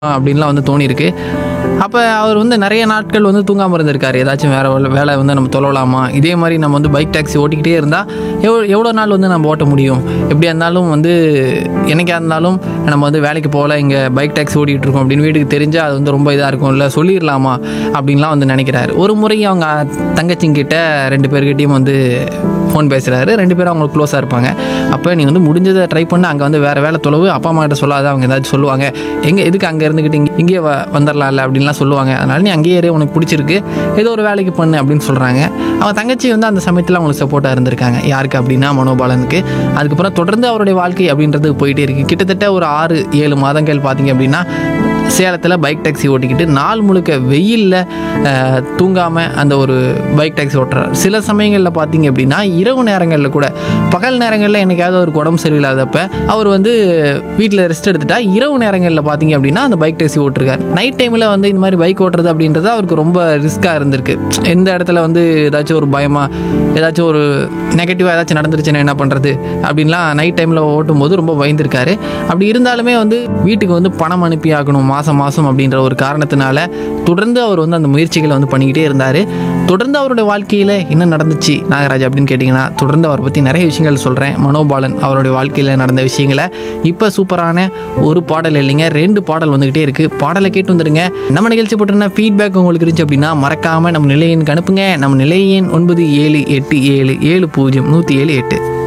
அப்படின்லாம் வந்து தோணியிருக்கு அப்போ அவர் வந்து நிறைய நாட்கள் வந்து தூங்காமல் இருந்திருக்காரு ஏதாச்சும் வேற வேலை- வேலை வந்து நம்ம தொலைவலாமா இதே மாதிரி நம்ம வந்து பைக் டாக்ஸி ஓட்டிக்கிட்டே இருந்தால் எவ்வளோ எவ்வளோ நாள் வந்து நம்ம ஓட்ட முடியும் எப்படியா இருந்தாலும் வந்து என்னைக்கா இருந்தாலும் நம்ம வந்து வேலைக்கு போகல இங்கே பைக் டாக்ஸி ஓட்டிகிட்டு இருக்கோம் அப்படின்னு வீட்டுக்கு தெரிஞ்சால் அது வந்து ரொம்ப இதாக இருக்கும் இல்லை சொல்லிடலாமா அப்படின்லாம் வந்து நினைக்கிறாரு ஒரு முறை அவங்க தங்கச்சிங்கிட்ட ரெண்டு பேர்கிட்டையும் வந்து ஃபோன் பேசுகிறாரு ரெண்டு பேரும் அவங்களுக்கு க்ளோஸாக இருப்பாங்க அப்போ நீ வந்து முடிஞ்சதை ட்ரை பண்ண அங்கே வந்து வேறு வேலை தொலைவு அப்பா அம்மா கிட்ட சொல்லாத அவங்க ஏதாச்சும் சொல்லுவாங்க எங்கே எதுக்கு அங்கே இருந்துக்கிட்டு இங்கே இங்கேயே வ வந்துடலாம்ல அப்படின்லாம் சொல்லுவாங்க அதனால நீ அங்கேயே இரு, உனக்கு பிடிச்சிருக்கு ஏதோ ஒரு வேலைக்கு பண்ணு அப்படின்னு சொல்கிறாங்க அவன் தங்கச்சி வந்து அந்த சமயத்தில் அவங்களுக்கு சப்போர்ட்டாக இருந்திருக்காங்க யாருக்கு அப்படின்னா மனோபாலனுக்கு அதுக்கப்புறம் தொடர்ந்து அவருடைய வாழ்க்கை அப்படின்றது போயிட்டே இருக்குது கிட்டத்தட்ட ஒரு ஆறு ஏழு மாதங்கள் பார்த்தீங்க அப்படின்னா சேலத்தில் பைக் டாக்ஸி ஓட்டிக்கிட்டு நாள் முழுக்க வெயிலில் தூங்காமல் அந்த ஒரு பைக் டாக்ஸி ஓட்டுறார் சில சமயங்களில் பார்த்தீங்க அப்படின்னா இரவு நேரங்களில் கூட பகல் நேரங்களில் என்னைக்காவது ஒரு உடம்பு சரியில்லாதப்ப அவர் வந்து வீட்டில் ரெஸ்ட் எடுத்துட்டா இரவு நேரங்களில் பார்த்தீங்க அப்படின்னா அந்த பைக் டாக்ஸி ஓட்டிருக்காரு நைட் டைமில் வந்து இந்த மாதிரி பைக் ஓட்டுறது அப்படின்றது அவருக்கு ரொம்ப ரிஸ்க்காக இருந்திருக்கு எந்த இடத்துல வந்து ஏதாச்சும் ஒரு பயமாக ஏதாச்சும் ஒரு நெகட்டிவாக ஏதாச்சும் நடந்துருச்சுன்னா என்ன பண்ணுறது அப்படின்லாம் நைட் டைமில் ஓட்டும்போது ரொம்ப பயந்துருக்காரு அப்படி இருந்தாலுமே வந்து வீட்டுக்கு வந்து பணம் அனுப்பி ஆகணும் மாதம் மாதம் அப்படின்ற ஒரு காரணத்தினால தொடர்ந்து அவர் வந்து அந்த முயற்சிகளை வந்து பண்ணிக்கிட்டே இருந்தார் தொடர்ந்து அவருடைய வாழ்க்கையில் என்ன நடந்துச்சு நாகராஜ் அப்படின்னு கேட்டிங்கன்னா தொடர்ந்து அவரை பற்றி நிறைய விஷயங்கள் சொல்கிறேன் மனோபாலன் அவருடைய வாழ்க்கையில் நடந்த விஷயங்களை இப்போ சூப்பரான ஒரு பாடல் இல்லைங்க ரெண்டு பாடல் வந்துக்கிட்டே இருக்குது பாடலை கேட்டு வந்துடுங்க நம்ம நிகழ்ச்சி போட்டிருந்த ஃபீட்பேக் உங்களுக்கு இருந்துச்சு அப்படின்னா மறக்காமல் நம்ம நிலையனுக்கு அனுப்புங்க நம்ம நிலையன் ஒன்பது ஏழு எட்டு ஏழு ஏழு பூஜ்ஜியம் நூற்றி ஏழு எட்டு